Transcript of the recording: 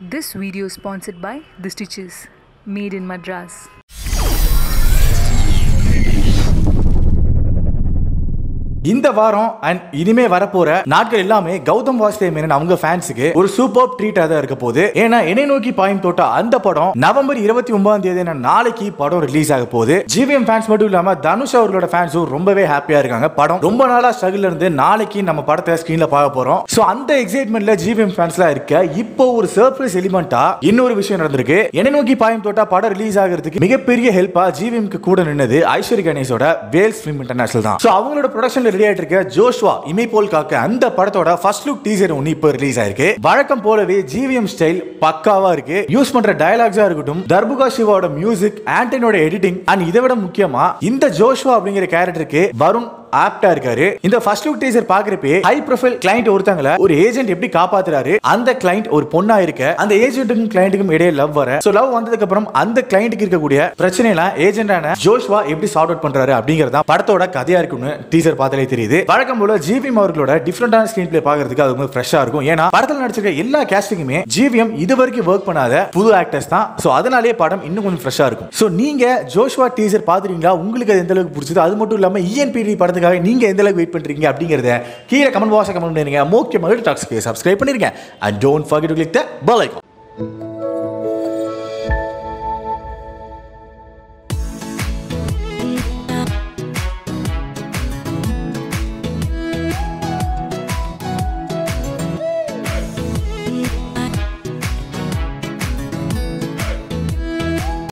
This video is sponsored by The Stitches, made in Madras. இந்த வாரம் and இனிமே வரப்போற நாட்கள் எல்லாமே கௌதம் வாசுதேவ் மேனன் அவங்க ஃபேன்ஸுக்கு ஒரு சூப்பர் ட்ரீட்டா தான் இருக்க போகுது ஏன்னா என்னை நோக்கி பாயும் தோட்ட அந்த படம் நவம்பர் இருபத்தி ஒன்பதாம் தேதி நாளைக்கு படம் ரிலீஸ் ஆக போகுது ஜிவிஎம் ஃபேன்ஸ் மட்டும் இல்லாம தனுஷ் அவர்களோட ஃபேன்ஸும் ரொம்பவே ஹாப்பியா இருக்காங்க படம் ரொம்ப நாளா ஸ்ட்ரகிள் இருந்து நாளைக்கு நம்ம படத்தை ஸ்கிரீன்ல பார்க்க போறோம் சோ அந்த எக்ஸைட்மெண்ட்ல ஜிவிஎம் ஃபேன்ஸ்லாம் இருக்க இப்போ ஒரு சர்ப்ரைஸ் எலிமெண்டா இன்னொரு விஷயம் நடந்திருக்கு என்னை நோக்கி பாயும் தோட்டா படம் ரிலீஸ் ஆகிறதுக்கு மிகப்பெரிய ஹெல்ப்பா ஜிவிஎம்க்கு கூட நின்னது ஐஸ்வரி கணேஷோட வேல்ஸ் ஃபிலிம் இன்டர்நேஷனல் தான் சோ அவங்களோட ப்ரொடக்ஷன்ல ரெடி ஆயிட்டு இருக்க ஜோஷ்வா இமை போல் காக்க அந்த படத்தோட ஃபர்ஸ்ட் லுக் டீசர் ஒன்று இப்போ ரிலீஸ் ஆயிருக்கு வழக்கம் போலவே ஜிவிஎம் ஸ்டைல் பக்காவா இருக்கு யூஸ் பண்ற டயலாக்ஸா இருக்கட்டும் தர்புகா சிவாவோட மியூசிக் ஆண்டனோட எடிட்டிங் அண்ட் இதை விட முக்கியமா இந்த ஜோஷ்வா அப்படிங்கிற கேரக்டருக்கு வருண் ஆப்டா இருக்காரு இந்த ஃபர்ஸ்ட் லுக் டீசர் பாக்குறப்பே ஹை ப்ரொஃபைல் கிளைண்ட் ஒருத்தங்கள ஒரு ஏஜென்ட் எப்படி காப்பாத்துறாரு அந்த கிளைண்ட் ஒரு பொண்ணா இருக்க அந்த ஏஜென்ட்டுக்கும் கிளைண்ட்டுக்கும் இடையே லவ் வர சோ லவ் வந்ததுக்கு அப்புறம் அந்த கிளைண்ட்டுக்கு இருக்கக்கூடிய பிரச்சனை எல்லாம் ஏஜென்டான ஜோஷ்வா எப்படி சார்ட் அவுட் பண்றாரு அப்படிங்கறத படத்தோட கதையா இருக்கும்னு டீசர் பார்த்தாலே தெரியுது வழக்கம் போல ஜிவிஎம் அவர்களோட டிஃப்ரெண்டான ஸ்கிரீன் பிளே பாக்குறதுக்கு அது ரொம்ப ஃப்ரெஷ்ஷா இருக்கும் ஏன்னா படத்துல நடிச்சிருக்க எல்லா கேஸ்டிங்குமே ஜிவிஎம் இது வரைக்கும் ஒர்க் பண்ணாத புது ஆக்டர்ஸ் தான் சோ அதனாலே படம் இன்னும் கொஞ்சம் ஃப்ரெஷ்ஷா இருக்கும் சோ நீங்க ஜோஷ்வா டீசர் பாத்துறீங்களா உங்களுக்கு அது எந்த அளவுக்கு பிடிச்சது அது மட்டும் இல்லாம இஎன்பிடி படத்துக்காக நீங்க எந்த அளவுக்கு வெயிட் பண்றீங்க அப்படிங்கறத கீழே கமெண்ட் பாக்ஸ் கமெண்ட் பண்ணுங்க முக்கியமாக டாக்ஸ்க்கு சப்ஸ்கிரைப் பண்ணிருங்க and don't forget to click the bell icon